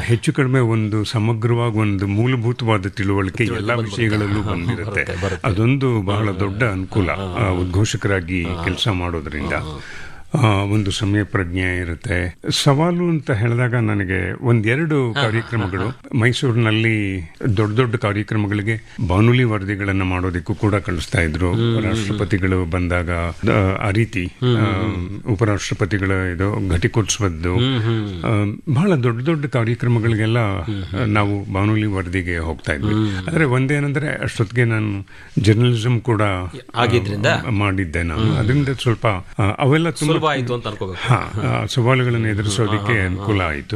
ಹೆಚ್ಚು ಕಡಿಮೆ ಒಂದು ಸಮಗ್ರವಾಗಿ ಒಂದು ಮೂಲಭೂತವಾದ ತಿಳುವಳಿಕೆ ಎಲ್ಲ ವಿಷಯಗಳಲ್ಲೂ ಬಂದಿರುತ್ತೆ ಅದೊಂದು ಬಹಳ ದೊಡ್ಡ ಅನುಕೂಲ ಆ, ಉದ್ಘೋಷಕರಾಗಿ ಕೆಲಸ ಮಾಡೋದ್ರಿಂದ ಆ, ಒಂದು ಸಮಯ ಪ್ರಜ್ಞೆ ಇರುತ್ತೆ ಸವಾಲು ಅಂತ ಹೇಳಿದಾಗ ನನಗೆ ಒಂದೆರಡು ಕಾರ್ಯಕ್ರಮಗಳು ಮೈಸೂರಿನಲ್ಲಿ ದೊಡ್ಡ ದೊಡ್ಡ ಕಾರ್ಯಕ್ರಮಗಳಿಗೆ ಬಾನುಲಿ ವರದಿಗಳನ್ನು ಮಾಡೋದಕ್ಕೂ ಕೂಡ ಕಳಿಸ್ತಾ ಇದ್ರು ರಾಷ್ಟ್ರಪತಿಗಳು ಬಂದಾಗ ಆ, ಆ ರೀತಿ ಆ, ಉಪರಾಷ್ಟ್ರಪತಿಗಳ ಇದು ಘಟಿಕೋತ್ಸವದ್ದು ಆ, ಬಹಳ ದೊಡ್ಡ ದೊಡ್ಡ ಕಾರ್ಯಕ್ರಮಗಳಿಗೆಲ್ಲ ನಾವು ಬಾನುಲಿ ವರದಿಗೆ ಹೋಗ್ತಾ ಇದ್ವಿ ಆದ್ರೆ ಒಂದೇನಂದ್ರೆ ಅಷ್ಟೊತ್ತಿಗೆ ನಾನು ಜರ್ನಲಿಸಂ ಕೂಡ ಆಗಿದ್ರಿಂದ? ಆ, ಮಾಡಿದ್ದೆ ನಾನು ಅದರಿಂದ ಸ್ವಲ್ಪ ಆ, ಅವೆಲ್ಲ ತುಂಬಾ ಸುಲಭ ಆಯ್ತು ಅಂತ ಅನ್ಕೋಬೇಕು ಹಾ ಆ, ಸವಾಲುಗಳನ್ನು ಎದುರಿಸೋದಕ್ಕೆ ಅನುಕೂಲ ಆಯಿತು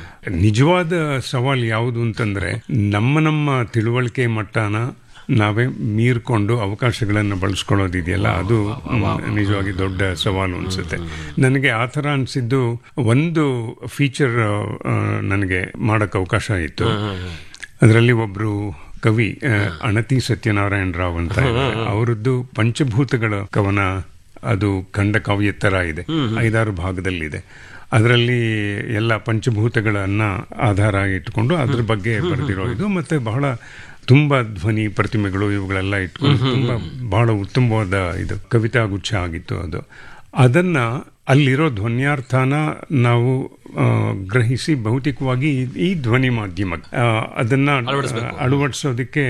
ನಿಜವಾದ ಸವಾಲು ಯಾವುದು ಅಂತಂದ್ರೆ ನಮ್ಮ ನಮ್ಮ ತಿಳುವಳಿಕೆ ಮಟ್ಟನ ನಾವೇ ಮೀರ್ಕೊಂಡು ಅವಕಾಶಗಳನ್ನು ಬಳಸ್ಕೊಳ್ಳೋದಿದೆಯಲ್ಲ ಅದು ಮ್, ನಿಜವಾಗಿ ದೊಡ್ಡ ಸವಾಲು ಅನ್ಸುತ್ತೆ ನನಗೆ ಆ ಥರ ಅನಿಸಿದ್ದು ಒಂದು ಫೀಚರ್ ನನಗೆ ಮಾಡಕ್ಕೆ ಅವಕಾಶ ಇತ್ತು ಅದರಲ್ಲಿ ಒಬ್ರು ಕವಿ ಆ, ಅಣತಿ ಸತ್ಯನಾರಾಯಣ ರಾವ್ ಅಂತ ಇದ್ದಾರೆ. ಅವರದ್ದು ಪಂಚಭೂತಗಳ ಕವನ ಅದು ಖಂಡ ಕಾವ್ಯ ತರ ಇದೆ ಐದಾರು ಭಾಗದಲ್ಲಿದೆ ಅದರಲ್ಲಿ ಎಲ್ಲ ಪಂಚಭೂತಗಳನ್ನ ಆಧಾರ ಇಟ್ಕೊಂಡು ಅದ್ರ ಬಗ್ಗೆ ಬರೆದಿರೋ ಇದು ಮತ್ತೆ ಬಹಳ ತುಂಬಾ ಧ್ವನಿ ಪ್ರತಿಮೆಗಳು ಇವುಗಳೆಲ್ಲ ಇಟ್ಕೊಂಡು ತುಂಬಾ ಬಹಳ ಉತ್ತಮವಾದ ಇದು ಕವಿತಾ ಗುಚ್ಛ ಆಗಿತ್ತು ಅದು ಅದನ್ನ ಅಲ್ಲಿರೋ ಧ್ವನ್ಯಾರ್ಥನ ನಾವು ಆ, ಗ್ರಹಿಸಿ ಭೌತಿಕವಾಗಿ ಈ- ಈ ಧ್ವನಿ ಮಾಧ್ಯಮ ಆ, ಅದನ್ನ ಅಳವಡಿಸೋದಕ್ಕೆ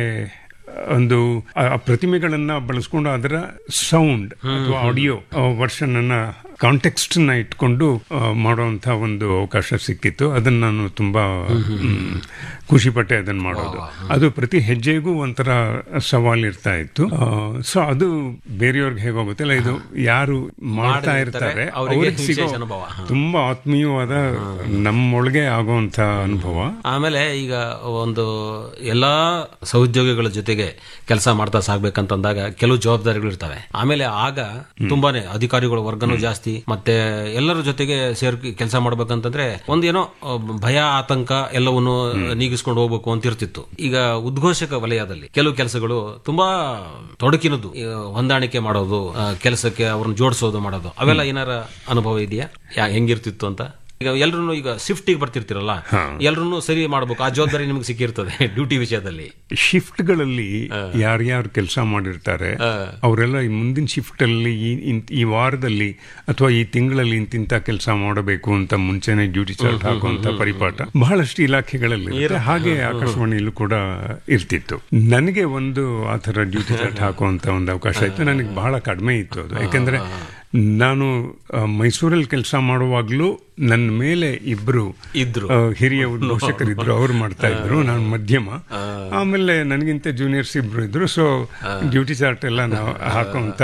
ಒಂದು ಆ ಆ ಪ್ರತಿಮೆಗಳನ್ನ ಬಳಸ್ಕೊಂಡು ಅದರ ಸೌಂಡ್ ಅಥವಾ ಆಡಿಯೋ ವರ್ಷನ್ ಅನ್ನ ಕಾಂಟೆಕ್ಸ್ಟ್ ನ ಇಟ್ಕೊಂಡು ಆ, ಮಾಡುವಂತ ಒಂದು ಅವಕಾಶ ಸಿಕ್ಕಿತ್ತು ಅದನ್ನ ನಾನು ತುಂಬಾ ಮ್, ಖುಷಿ ಪಟ್ಟೆ ಅದನ್ನ ಮಾಡೋದು ಅದು ಪ್ರತಿ ಹೆಜ್ಜೆಗೂ ಒಂಥರ ಸವಾಲ್ ಇರ್ತಾ ಇತ್ತು ಸೊ ಅದು ಬೇರೆಯವ್ರಿಗೆ ಹೇಗೋಗುತ್ತಿಲ್ಲ ಇದು ಯಾರು ಮಾಡ್ತಾ ಇರ್ತಾರೆ ಅವರಿಗೆ ಅವ್ರಿಗೆ ಸಿಗೋ ವಿಶೇಷ ಅನುಭವ. ತುಂಬಾ ಆತ್ಮೀಯವಾದ ನಮ್ಮೊಳಗೆ ಆಗುವಂತ ಅನುಭವ ಆಮೇಲೆ ಈಗ ಒಂದು ಎಲ್ಲಾ ಸಹೋದ್ಯೋಗಿಗಳ ಜೊತೆಗೆ ಕೆಲಸ ಮಾಡ್ತಾ ಸಾಗ್ಬೇಕಂತಂದಾಗ ಕೆಲವು ಜವಾಬ್ದಾರಿಗಳು ಇರ್ತವೆ ಆಮೇಲೆ ಆಗ ತುಂಬಾನೇ ಅಧಿಕಾರಿಗಳ ವರ್ಗನೂ ಜಾಸ್ತಿ ಮತ್ತೆ ಎಲ್ಲರ ಜೊತೆಗೆ ಸೇರ್ ಕೆಲಸ ಮಾಡ್ಬೇಕಂತಂದ್ರೆ ಒಂದೇನೋ ಅ, ಭಯ ಆತಂಕ ಎಲ್ಲವನ್ನು ನೀಗಿಸ್ಕೊಂಡು ಹೋಗ್ಬೇಕು ಅಂತ ಇರ್ತಿತ್ತು ಈಗ ಉದ್ಘೋಷಕ ವಲಯದಲ್ಲಿ ಕೆಲವು ಕೆಲಸಗಳು ತುಂಬಾ ತೊಡಕಿನದ್ದು ಈ ಹೊಂದಾಣಿಕೆ ಮಾಡೋದು ಆ, ಕೆಲಸಕ್ಕೆ ಅವ್ರನ್ನ ಜೋಡಿಸೋದು ಮಾಡೋದು ಅವೆಲ್ಲ ಏನಾರ ಅನುಭವ ಇದೆಯಾ ಯಾ- ಹೆಂಗಿರ್ತಿತ್ತು ಅಂತ ಈಗ ಎಲ್ರು ಈಗ ಶಿಫ್ಟಿಗೆ ಬರ್ತಿರ್ತಿರಲ್ಲ ಎಲ್ರು ಸರಿ ಮಾಡ್ಬೇಕು ಆ ಜವಾಬ್ದಾರಿ ನಿಮ್ಗೆ ಸಿಕ್ಕಿರ್ತದೆ ಡ್ಯೂಟಿ ವಿಷಯದಲ್ಲಿ ಶಿಫ್ಟ್ಗಳಲ್ಲಿ ಯಾರ್ಯಾರು ಕೆಲಸ ಮಾಡಿರ್ತಾರೆ ಅವರೆಲ್ಲ ಈ ಮುಂದಿನ ಶಿಫ್ಟ್ ಅಲ್ಲಿ ಈ ಇನ್- ಈ ವಾರದಲ್ಲಿ ಅಥವಾ ಈ ತಿಂಗಳಲ್ಲಿ ಇಂತಿಂತ ಕೆಲಸ ಮಾಡಬೇಕು ಅಂತ ಮುಂಚೆನೆ ಡ್ಯೂಟಿ ಚಾರ್ಟ್ ಹಾಕುವಂತ ಪರಿಪಾಠ ಬಹಳಷ್ಟು ಇಲಾಖೆಗಳಲ್ಲಿ ಇರುತ್ತೆ. ಹಾಗೆ ಆಕಾಶವಾಣಿಯಲ್ಲೂ ಕೂಡ ಇರ್ತಿತ್ತು ನನಗೆ ಒಂದು ಆ ಥರ ಡ್ಯೂಟಿ ಚಾರ್ಟ್ ಹಾಕುವಂತ ಒಂದು ಅವಕಾಶ ಇತ್ತು ನನಗೆ ಬಹಳ ಕಡಿಮೆ ಇತ್ತು ಅದು ಯಾಕಂದ್ರೆ ನಾನು ಆ, ಮೈಸೂರಲ್ಲಿ ಕೆಲಸ ಮಾಡುವಾಗ್ಲೂ ನನ್ನ ಮೇಲೆ ಇಬ್ರು ಇದ್ರು. ಆ, ಹಿರಿಯ ಉದ್ಘೋಷಕರಿದ್ರು ಅವ್ರು ಮಾಡ್ತಾ ಇದ್ರು ನಾನು ಮಧ್ಯಮ ಆಮೇಲೆ ನನಗಿಂತ ಜೂನಿಯರ್ಸ್ ಇಬ್ರು ಇದ್ರು ಸೊ ಡ್ಯೂಟಿ ಚಾರ್ಟ್ ಎಲ್ಲ ನಾವು ಹಾಕುವಂತ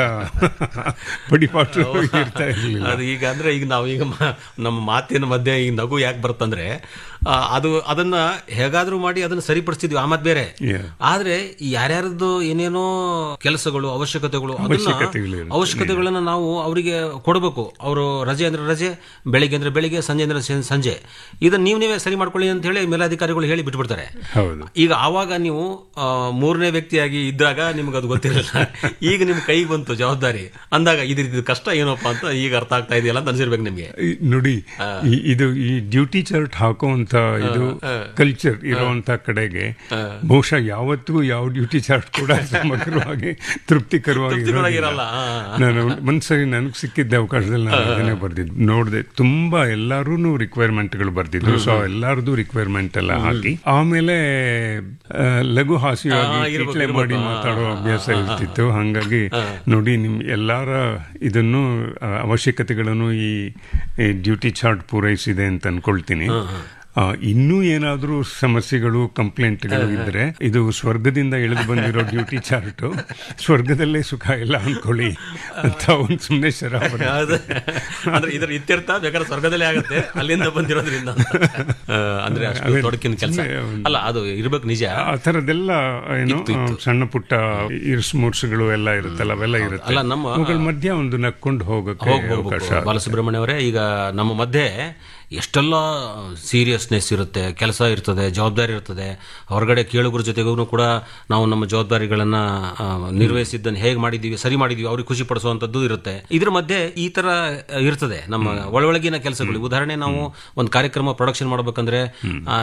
ಪಡಿಪಾಠ ಇರ್ತಾ ಇರ್ಲಿಲ್ಲ ಅದು ಈಗ ಅಂದ್ರೆ ಈಗ ನಾವು ಈಗ ಮ- ನಮ್ಮ ಮಾತಿನ ಮಧ್ಯೆ ಈಗ ನಗು ಯಾಕೆ ಬರ್ತಂದ್ರೆ ಆ, ಅದು ಅದನ್ನ ಹೇಗಾದ್ರೂ ಮಾಡಿ ಅದನ್ನ ಸರಿಪಡಿಸ್ತಿದ್ವಿ ಆ ಮಾತು ಬೇರೆ Yeah. ಆದ್ರೆ ಈ ಯಾರ್ಯಾರದ್ದು ಏನೇನೋ ಕೆಲಸಗಳು ಅವಶ್ಯಕತೆಗಳು ಅದನ್ನ ಅವಶ್ಯಕತೆಗಳು ಇರುತ್ತೆ. ಅವಶ್ಯಕತೆಗಳನ್ನ ನಾವು ಅವರಿಗೆ ಕೊಡಬೇಕು ಅವರು ರಜೆ ಅಂದ್ರೆ ರಜೆ ಬೆಳಿಗ್ಗೆ ಅಂದ್ರೆ ಬೆಳಿಗ್ಗೆ ಸಂಜೆ ಅಂದ್ರೆ ಸಂ- ಸಂಜೆ ಇದನ್ನ ನೀವು ನೀವೇ ಸರಿ ಮಾಡ್ಕೊಳ್ಳಿ ಅಂತ ಹೇಳಿ ಮೇಲಾಧಿಕಾರಿಗಳು ಹೇಳಿ ಬಿಟ್ಬಿಡ್ತಾರೆ ಹೌದು ಈಗ ಆವಾಗ ನೀವು ಆ, ಮೂರನೇ ವ್ಯಕ್ತಿಯಾಗಿ ಇದ್ದಾಗ ನಿಮ್ಗೆ ಅದು ಗೊತ್ತಿರಲಿಲ್ಲ ಈಗ ನಿಮ್ ಕೈಗೆ ಬಂತು ಜವಾಬ್ದಾರಿ ಅಂದಾಗ ಇದ್ರ ಕಷ್ಟ ಏನಪ್ಪಾ ಅಂತ ಈಗ ಅರ್ಥ ಆಗ್ತಾ ಇದೆಯಲ್ಲ ಅಂತ ಅನ್ಸಿರ್ಬೇಕು ನಿಮ್ಗೆ ಈ ನೋಡಿ ಈ- ಇದು ಈ ಡ್ಯೂಟಿ ಚಾರ್ಟ್ ಹಾಕುವಂತ ಇದು ಕಲ್ಚರ್ ಇರುವಂತ ಕಡೆಗೆ ಬಹುಶಃ ಯಾವತ್ತಿಗೂ ಯಾವ ಡ್ಯೂಟಿ ಚಾರ್ಟ್ ಕೂಡ ಸಮಗ್ರವಾಗಿ ತೃಪ್ತಿಕರವಾಗಿ ತೃಪ್ತಿಕರವಾಗಿ ಇರೋದಿಲ್ಲ. ಇರಲ್ಲ. ಆ, ನಾನು ಒಂದ್ಸರಿ ನನಗೆ ಸಿಕ್ಕಿದ್ದ ಅವಕಾಶದಲ್ಲಿ ನಾನು ಅದನ್ನೇ ಬರ್ದಿದ್ದು ನೋಡಿದೆ ತುಂಬಾ ಎಲ್ಲಾರು ರಿಕ್ವೈರ್ಮೆಂಟ್ಗಳು ಬರ್ತಿದ್ರು ಸೊ ಎಲ್ಲಾರ್ದು ರಿಕ್ವೈರ್ಮೆಂಟ್ ಎಲ್ಲ ಹಾಕಿ ಆಮೇಲೆ ಆ, ಲಘು ಹಾಸ್ಯವಾಗಿ ಕಿಟ್ಲೆ ಮಾಡಿ ಮಾತಾಡೋ ಅಭ್ಯಾಸ ಇರ್ತಿತ್ತು ಹಂಗಾಗಿ ನೋಡಿ ನಿಮ್ ಎಲ್ಲಾರ ಇದನ್ನು ಆ, ಅವಶ್ಯಕತೆಗಳನ್ನು ಈ ಡ್ಯೂಟಿ ಚಾರ್ಟ್ ಪೂರೈಸಿದೆ ಅಂತ ಅನ್ಕೊಳ್ತೀನಿ ಆ, ಇನ್ನೂ ಏನಾದರೂ ಸಮಸ್ಯೆಗಳು ಕಂಪ್ಲೇಂಟ್ಗಳು ಇದ್ರೆ ಇದು ಸ್ವರ್ಗದಿಂದ ಇಳಿದು ಬಂದಿರೋ ಡ್ಯೂಟಿ ಚಾರ್ಟ್ ಸ್ವರ್ಗದಲ್ಲೇ ಸುಖ ಇಲ್ಲ ಅನ್ಕೊಳ್ಳಿ ಅಂತ ಒಂದು ಸುಮ್ಮನೆ ಶರಾಬ ಅದು- ಅಂದ್ರೆ ಇದ್ರ ಇತ್ಯರ್ಥ ಬೇಕಾದ್ರೆ ಸ್ವರ್ಗದಲ್ಲೇ ಆಗುತ್ತೆ ಅಲ್ಲಿಂದ ಬಂದಿರೋದ್ರಿಂದ ಆ, ಅಂದ್ರೆ ಅಷ್ಟು ತೊಡಕಿನ ಕೆಲಸ ಅಲ್ಲ ಅದು ಇರ್ಬೇಕು ನಿಜ ಆ ಥರದ್ದೆಲ್ಲ ಏನು ಆ, ಸಣ್ಣ ಪುಟ್ಟ ಇರ್ಸ್ ಮುರ್ಸ್ಗಳು ಎಲ್ಲ ಇರುತ್ತಲ್ಲ ಅವೆಲ್ಲ ಇರುತ್ತೆ ಅಲ್ಲ, ನಮ್ಮ- ಅವುಗಳ ಮಧ್ಯ ಒಂದು ನಕ್ಕೊಂಡು ಹೋಗಕ್ಕೆ ಅವಕಾಶ ಹೋಗ್ಬೇಕು ಬಾಲಸುಬ್ರಹ್ಮಣ್ಯ ಅವರೇ ಈಗ ನಮ್ಮ ಮಧ್ಯೆ ಎಷ್ಟೆಲ್ಲ ಸೀರಿಯಸ್ನೆಸ್ ಇರುತ್ತೆ ಕೆಲಸ ಇರ್ತದೆ ಜವಾಬ್ದಾರಿ ಇರ್ತದೆ ಹೊರಗಡೆ ಕೇಳುಗರ ಜೊತೆಗೂ ಕೂಡ ನಾವು ನಮ್ಮ ಜವಾಬ್ದಾರಿಗಳನ್ನ ಆ, ನಿರ್ವಹಿಸಿದ್ದನ್ನು ಹೇಗೆ ಮಾಡಿದೀವಿ ಸರಿ ಮಾಡಿದೀವಿ ಅವ್ರಿಗೆ ಖುಷಿ ಪಡಿಸುವಂತದ್ದು ಇರುತ್ತೆ ಇದ್ರ ಮಧ್ಯೆ ಈ ತರ ಇರ್ತದೆ ನಮ್ಮ ಒಳೊಳಗಿನ ಕೆಲಸಗಳು ಉದಾಹರಣೆ ನಾವು ಒಂದು ಕಾರ್ಯಕ್ರಮ ಪ್ರೊಡಕ್ಷನ್ ಮಾಡ್ಬೇಕಂದ್ರೆ ಆ,